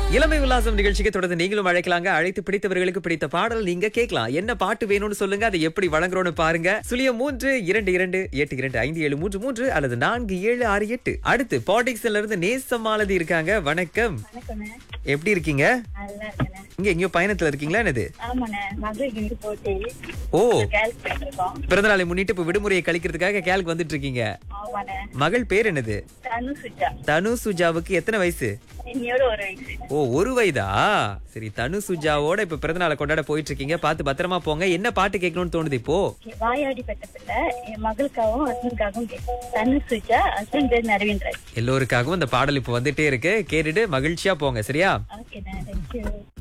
இளமை உல்லாசம் நிகழ்ச்சிக்கு தொடர்ந்து நீங்களும் அழைக்கலாங்க அழைத்து பிடித்தவர்களுக்கு பிடித்த பாடல் நீங்க கேட்கலாம் என்ன பாட்டு வேணும்னு சொல்லுங்க அதை எப்படி வழங்குறோம்னு பாருங்க சுழியம் மூன்று இரண்டு இரண்டு எட்டு இரண்டு ஐந்து ஏழு மூன்று மூன்று அல்லது நான்கு ஏழு ஆறு எட்டு அடுத்து பாட்டிக்ஸ்ல இருந்து நேசமாலதி இருக்காங்க வணக்கம் வணக்கண்ணே எப்படி இருக்கீங்க நல்லா இருக்கண்ணே இங்க எங்கேயோ பயணத்துல இருக்கீங்களா என்னது ஆமாண்ணே மகளுக்கு இங்க போட்டு ஓ கேள்வி போயிட்டுருக்கோம் பிறந்தநாளை முன்னிட்டு இப்ப விடுமுறையை கழிக்கிறதுக்காக கேலுக்கு வந்துட்டு இருக்கீங்க ஆமாண்ணே மகள் பேர் என்னது தனு சுஜா தனு சுஜாவுக்கு எத்தனை வயசு இன்னையோட ஒரு வயசு ஓ ஒரு வயதா சரி தனு சுஜாவோட இப்ப பிறந்தநாளை கொண்டாட போயிட்டு இருக்கீங்க பார்த்து பத்திரமா போங்க என்ன பாட்டு கேட்கணும்னு தோணுது இப்போ வாயாடி பெற்ற பிள்ளை என் மகளுக்காகவும் ஹஸ்பண்டுக்காகவும் கேட்கும் தனு சுஜா ஹஸ்பண்ட் பேர் நரவிந்த்ராஜ் எல்லோருக்காகவும் இந்த பாடல் இப்போ வந்துட்டே இருக்கு கேட்டுட்டு மகிழ்ச்சியா போங்க சரியா ஓகேண்ணே தேங்க்யூ